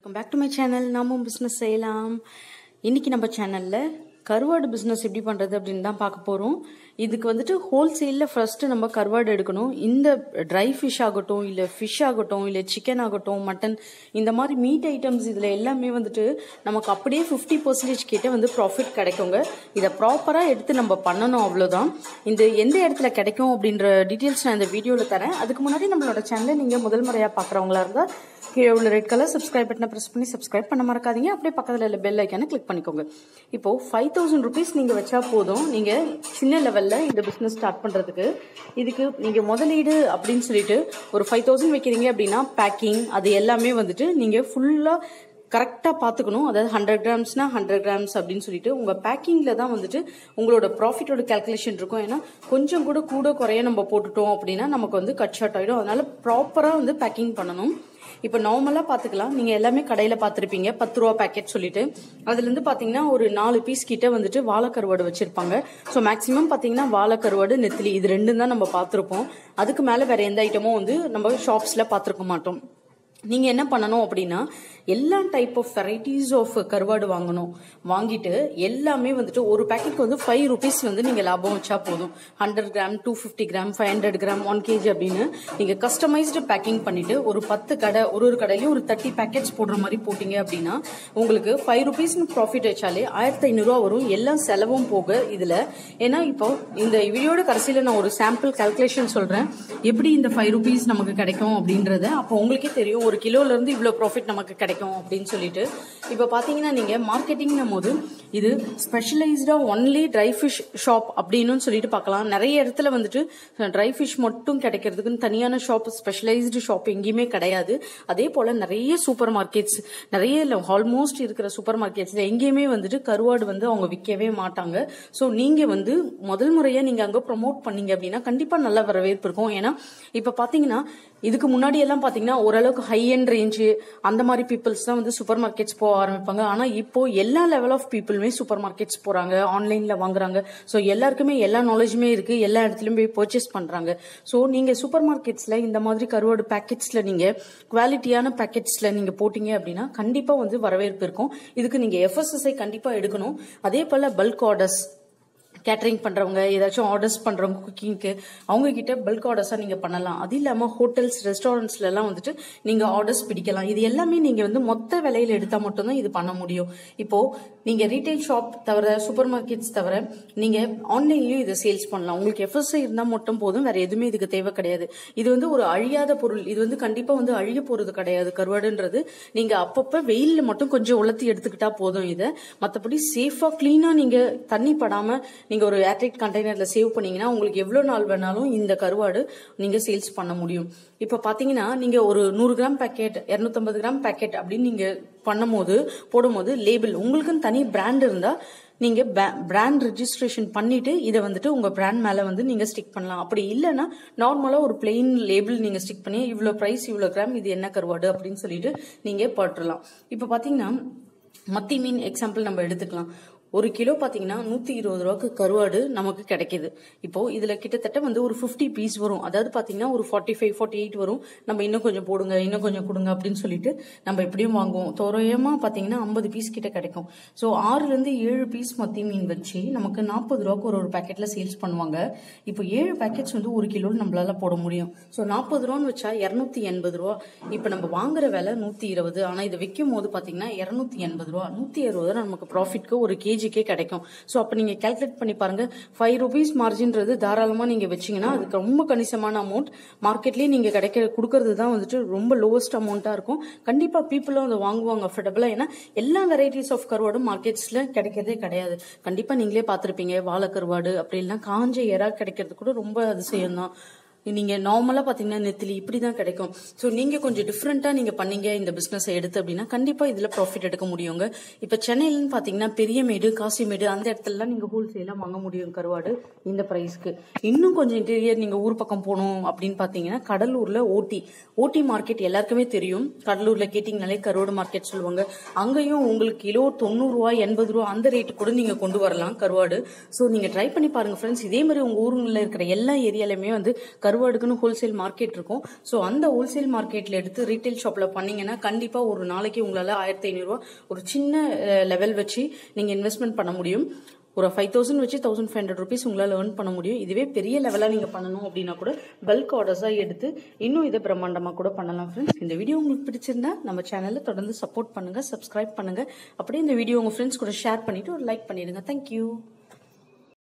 welcome back to my channel நாமும் business செய்யலாம் இன்னைக்கு நம்ம சேனலில் கருவாடு பிஸ்னஸ் எப்படி பண்ணுறது அப்படின்னு தான் பார்க்க போகிறோம் இதுக்கு வந்துட்டு ஹோல்சேலில் ஃபர்ஸ்ட் நம்ம கருவாடு எடுக்கணும் இந்த ட்ரை ஃபிஷ் ஆகட்டும் இல்லை ஃபிஷ் ஆகட்டும் இல்லை சிக்கன் ஆகட்டும் மட்டன் இந்த மாதிரி மீட் ஐட்டம்ஸ் இதில் எல்லாமே வந்துட்டு நமக்கு அப்படியே ஃபிஃப்டி பர்சன்டேஜ் கிட்ட வந்து ப்ராஃபிட் கிடைக்குங்க இதை ப்ராப்பராக எடுத்து நம்ம பண்ணணும் அவ்வளோதான் இந்த எந்த இடத்துல கிடைக்கும் அப்படின்ற டீட்டெயில்ஸ் நான் இந்த வீடியோவில் தரேன் அதுக்கு முன்னாடி நம்மளோட சேனலை நீங்கள் முதல் முறையாக பார்க்குறவங்களா இருந்தால் கீழே உள்ள ரெட் கலர் சப்ஸ்கிரைப் பட்டனை ப்ரெஸ் பண்ணி சப்ஸ்கிரைப் பண்ண மறக்காதீங்க அப்படியே பக்கத்தில் உள்ள பெல் ஐக்கானை கிளிக் பண்ணிக்கோங்க இப்போ ஃபைவ் தௌசண்ட் ருபீஸ் நீங்கள் வச்சா போதும் நீங்கள் சின்ன லெவலில் இந்த பிஸ்னஸ் ஸ்டார்ட் பண்ணுறதுக்கு இதுக்கு நீங்கள் முதலீடு அப்படின்னு சொல்லிட்டு ஒரு ஃபைவ் தௌசண்ட் வைக்கிறீங்க அப்படின்னா பேக்கிங் அது எல்லாமே வந்துட்டு நீங்கள் ஃபுல்லாக கரெக்டாக பார்த்துக்கணும் அதாவது ஹண்ட்ரட் கிராம்ஸ்னா ஹண்ட்ரட் கிராம்ஸ் அப்படின்னு சொல்லிட்டு உங்கள் பேக்கிங்கில் தான் வந்துட்டு உங்களோட ப்ராஃபிட்டோட கேல்குலேஷன் இருக்கும் ஏன்னா கொஞ்சம் கூட கூட குறைய நம்ம போட்டுட்டோம் அப்படின்னா நமக்கு வந்து கட் ஷார்ட் ஆகிடும் அதனால ப்ராப்பராக வந்து பேக்கிங் பண்ணணும் இப்போ நார்மலாக பார்த்துக்கலாம் நீங்கள் எல்லாமே கடையில் பார்த்துருப்பீங்க பத்து ரூபா பேக்கெட் சொல்லிட்டு அதுலேருந்து பார்த்தீங்கன்னா ஒரு நாலு பீஸ் கிட்ட வந்துட்டு வாழைக்கருவாடு வச்சிருப்பாங்க ஸோ மேக்ஸிமம் பார்த்தீங்கன்னா வாழைக்கருவாடு நெத்திலி இது ரெண்டும் தான் நம்ம பார்த்துருப்போம் அதுக்கு மேலே வேற எந்த ஐட்டமும் வந்து நம்ம ஷாப்ஸில் பார்த்துருக்க மாட்டோம் நீங்கள் என்ன பண்ணணும் அப்படின்னா எல்லா டைப் ஆஃப் வெரைட்டிஸ் ஆஃப் கருவாடு வாங்கணும் வாங்கிட்டு எல்லாமே வந்துட்டு ஒரு பேக்கெட்க்கு வந்து ஃபைவ் ருபீஸ் வந்து நீங்கள் லாபம் வச்சா போதும் hundred gram two fifty gram five hundred gram one KG அப்படின்னு நீங்கள் கஸ்டமைஸ்டு பேக்கிங் பண்ணிட்டு ஒரு பத்து கடை ஒரு ஒரு கடையிலையும் ஒரு தேர்ட்டி பேக்கெட்ஸ் போடுற மாதிரி போட்டிங்க அப்படின்னா உங்களுக்கு ஃபைவ் ருபீஸ்னு ப்ராஃபிட் வச்சாலே ஆயிரத்தி ஐநூறுரூவா வரும் எல்லாம் செலவும் போக இதில் ஏன்னா இப்போ இந்த வீடியோட கடைசியில் நான் ஒரு சாம்பிள் கால்குலேஷன் சொல்கிறேன் எப்படி இந்த ஃபைவ் ருபீஸ் நமக்கு கிடைக்கும் அப்படின்றத அப்போ உங்களுக்கே தெரியும் ஒரு கிலோல இருந்து இவ்வளோ ப்ராஃபிட் நமக்கு கிடைக்கும் அப்படின்னு சொல்லிட்டு இப்போ பார்த்தீங்கன்னா நீங்கள் மார்க்கெட்டிங்னும் போது இது ஸ்பெஷலைஸ்டாக ஒன்லி ட்ரை ஃபிஷ் ஷாப் அப்படின்னு சொல்லிட்டு பார்க்கலாம் நிறைய இடத்துல வந்துட்டு ட்ரை ஃபிஷ் மட்டும் கிடைக்கிறதுக்குன்னு தனியான ஷாப் ஸ்பெஷலைஸ்டு ஷாப் எங்கேயுமே கிடையாது அதே போல் நிறைய சூப்பர் மார்க்கெட்ஸ் நிறைய இல்லை ஆல்மோஸ்ட் இருக்கிற சூப்பர் மார்க்கெட்ஸில் எங்கேயுமே வந்துட்டு கருவாடு வந்து அவங்க விற்கவே மாட்டாங்க ஸோ நீங்கள் வந்து முதல் முறையாக நீங்கள் அங்கே ப்ரொமோட் பண்ணீங்க அப்படின்னா கண்டிப்பாக நல்ல வரவேற்பு இருக்கும் ஏன்னா இப்போ பார்த்தீங்கன்னா இதுக்கு முன்னாடி எல்லாம் பார்த்தீங்கன்னா ஓரளவுக்கு ஹை அண்ட் ரேஞ்சு அந்த மாதிரி பீப்புள்ஸ் தான் வந்து சூப்பர் மார்க்கெட்ஸ் போக ஆரம்பிப்பாங்க ஆனால் இப்போ எல்லா லெவல் ஆஃப் பீப்புளுமே சூப்பர் மார்க்கெட்ஸ் போகிறாங்க ஆன்லைனில் வாங்குறாங்க ஸோ எல்லாருக்குமே எல்லா நாலேஜுமே இருக்குது எல்லா இடத்துலையும் போய் பர்ச்சேஸ் பண்ணுறாங்க ஸோ நீங்கள் சூப்பர் மார்க்கெட்ஸில் இந்த மாதிரி கருவாடு பேக்கெட்ஸில் நீங்கள் குவாலிட்டியான பேக்கெட்ஸில் நீங்கள் போட்டிங்க அப்படின்னா கண்டிப்பாக வந்து வரவேற்பு இருக்கும் இதுக்கு நீங்கள் எஃப்எஸ்எஸ்ஐ கண்டிப்பாக எடுக்கணும் அதே போல் பல்க் ஆர்டர்ஸ் கேட்டரிங் பண்ணுறவங்க ஏதாச்சும் ஆர்டர்ஸ் பண்ணுறவங்க குக்கிங்க்கு அவங்க கிட்ட பல்க் ஆர்டர்ஸாக நீங்கள் பண்ணலாம் அது இல்லாமல் ஹோட்டல்ஸ் ரெஸ்டாரண்ட்ஸ்லலாம் வந்துட்டு நீங்கள் ஆர்டர்ஸ் பிடிக்கலாம் இது எல்லாமே நீங்கள் வந்து மொத்த விலையில் எடுத்தால் மட்டும்தான் இது பண்ண முடியும் இப்போது நீங்கள் ரீட்டைல் ஷாப் தவிர சூப்பர் மார்க்கெட்ஸ் தவிர நீங்கள் ஆன்லைன்லையும் இதை சேல்ஸ் பண்ணலாம் உங்களுக்கு எஃப்எஸ்ஐ இருந்தால் மட்டும் போதும் வேற எதுவுமே இதுக்கு தேவை கிடையாது இது வந்து ஒரு அழியாத பொருள் இது வந்து கண்டிப்பாக வந்து அழிய போகிறது கிடையாது கருவாடுன்றது நீங்கள் அப்பப்போ வெயிலில் மட்டும் கொஞ்சம் உலர்த்தி எடுத்துக்கிட்டா போதும் இதை மற்றபடி சேஃபாக க்ளீனாக நீங்கள் தண்ணி படாமல் நீங்கள் ஒரு ஏர்டைட் கண்டெய்னரில் சேவ் பண்ணீங்கன்னா உங்களுக்கு எவ்வளோ நாள் வேணாலும் இந்த கருவாடு நீங்கள் சேல்ஸ் பண்ண முடியும் இப்போ பார்த்தீங்கன்னா நீங்கள் ஒரு நூறு கிராம் பேக்கெட் இரநூத்தம்பது கிராம் பேக்கெட் அப்படின்னு நீங்கள் பண்ணும்போது போடும்போது லேபிள் உங்களுக்குன்னு தனி பிராண்ட் இருந்தால் நீங்கள் பிராண்ட் ரிஜிஸ்ட்ரேஷன் பண்ணிட்டு இதை வந்துட்டு உங்கள் பிராண்ட் மேலே வந்து நீங்கள் ஸ்டிக் பண்ணலாம் அப்படி இல்லைன்னா நார்மலாக ஒரு பிளெயின் லேபிள் நீங்கள் ஸ்டிக் பண்ணி இவ்வளோ ப்ரைஸ் இவ்வளோ கிராம் இது என்ன கருவாடு அப்படின்னு சொல்லிட்டு நீங்கள் போட்டுடலாம் இப்போ பார்த்தீங்கன்னா மத்தி மீன் எக்ஸாம்பிள் நம்ம எடுத்துக்கலாம் ஒரு கிலோ பார்த்தீங்கன்னா நூற்றி இருபது ரூபாய்க்கு கருவாடு நமக்கு கிடைக்கிது இப்போ இதில் கிட்டத்தட்ட வந்து ஒரு ஃபிஃப்டி பீஸ் வரும் அதாவது பார்த்தீங்கன்னா ஒரு ஃபார்ட்டி ஃபைவ் ஃபார்ட்டி எயிட் வரும் நம்ம இன்னும் கொஞ்சம் போடுங்க இன்னும் கொஞ்சம் கொடுங்க அப்படின்னு சொல்லிட்டு நம்ம எப்படியும் வாங்குவோம் தோராயமாக பார்த்தீங்கன்னா ஐம்பது பீஸ் கிட்ட கிடைக்கும் ஸோ ஆறுலேருந்து ஏழு பீஸ் மத்தி மீன் வச்சு நமக்கு நாற்பது ரூபாய்க்கு ஒரு ஒரு பேக்கெட்டில் சேல்ஸ் பண்ணுவாங்க இப்போ ஏழு பேக்கெட்ஸ் வந்து ஒரு கிலோ நம்மளால போட முடியும் ஸோ நாற்பது ரூபான்னு வச்சா இரநூத்தி எண்பது ரூபா இப்போ நம்ம வாங்குற விலை நூற்றி இருபது ஆனால் இதை விற்கும் போது பார்த்தீங்கன்னா இரநூத்தி எண்பது ரூபா நூற்றி அறுபது ரூபா நமக்கு ப்ராஃபிட்க்கு ஒரு கேஜி கேஜிக்கே கிடைக்கும் ஸோ அப்போ நீங்கள் கேல்குலேட் பண்ணி பாருங்க ஃபைவ் ருபீஸ் மார்ஜின்றது தாராளமாக நீங்கள் வச்சிங்கன்னா அதுக்கு ரொம்ப கணிசமான அமௌண்ட் மார்க்கெட்லேயே நீங்கள் கிடைக்க கொடுக்கறது தான் வந்துட்டு ரொம்ப லோவஸ்ட் அமௌண்ட்டாக இருக்கும் கண்டிப்பாக பீப்புளும் அதை வாங்குவாங்க அஃபர்டபுளாக ஏன்னா எல்லா வெரைட்டிஸ் ஆஃப் கருவாடும் மார்க்கெட்ஸில் கிடைக்கிறதே கிடையாது கண்டிப்பாக நீங்களே பார்த்துருப்பீங்க வாழை கருவாடு அப்படிலாம் காஞ்ச எறா கிடைக்கிறது கூட ரொம்ப அதிசயம் தான் நீங்கள் நார்மலாக பார்த்தீங்கன்னா நெத்திலி இப்படி தான் கிடைக்கும் ஸோ நீங்கள் கொஞ்சம் டிஃப்ரெண்ட்டாக நீங்கள் பண்ணீங்க இந்த பிஸ்னஸை எடுத்து அப்படின்னா கண்டிப்பாக இதில் ப்ராஃபிட் எடுக்க முடியுங்க இப்போ சென்னையிலன்னு பார்த்தீங்கன்னா பெரியமேடு காசிமேடு அந்த இடத்துலலாம் நீங்கள் ஹோல்சேலாக வாங்க முடியும் கருவாடு இந்த ப்ரைஸ்க்கு இன்னும் கொஞ்சம் இன்டீரியர் நீங்கள் ஊர் பக்கம் போகணும் அப்படின்னு பார்த்தீங்கன்னா கடலூரில் ஓட்டி ஓட்டி மார்க்கெட் எல்லாருக்குமே தெரியும் கடலூரில் கேட்டிங்கனாலே கருவாடு மார்க்கெட் சொல்லுவாங்க அங்கேயும் உங்களுக்கு கிலோ தொண்ணூறுரூவா எண்பது ரூபா அந்த ரேட்டு கூட நீங்கள் கொண்டு வரலாம் கருவாடு ஸோ நீங்கள் ட்ரை பண்ணி பாருங்கள் ஃப்ரெண்ட்ஸ் இதே மாதிரி உங்கள் ஊருங்களில் இருக்கிற எல்லா ஏரியாலையுமே வந்து கருவாடுக்குன்னு ஹோல்சேல் மார்க்கெட் இருக்கும் ஸோ அந்த ஹோல்சேல் மார்க்கெட்டில் எடுத்து ரீட்டைல் ஷாப்பில் பண்ணீங்கன்னா கண்டிப்பாக ஒரு நாளைக்கு உங்களால் ஆயிரத்தி ஐநூறுரூவா ஒரு சின்ன லெவல் வச்சு நீங்கள் இன்வெஸ்ட்மெண்ட் பண்ண முடியும் ஒரு ஃபைவ் தௌசண்ட் வச்சு தௌசண்ட் ஃபைவ் ஹண்ட்ரட் ருபீஸ் உங்களால் ஏர்ன் பண்ண முடியும் இதுவே பெரிய லெவலாக நீங்கள் பண்ணணும் அப்படின்னா கூட பல்க் ஆர்டர்ஸாக எடுத்து இன்னும் இதை பிரம்மாண்டமாக கூட பண்ணலாம் ஃப்ரெண்ட்ஸ் இந்த வீடியோ உங்களுக்கு பிடிச்சிருந்தா நம்ம சேனலில் தொடர்ந்து சப்போர்ட் பண்ணுங்கள் சப்ஸ்கிரைப் பண்ணுங்கள் அப்படியே இந்த வீடியோ உங்கள் ஃப்ரெண்ட்ஸ் கூட ஷேர் பண்ணிவிட்டு ஒரு லைக் பண்ணிடுங்க தேங்க்யூ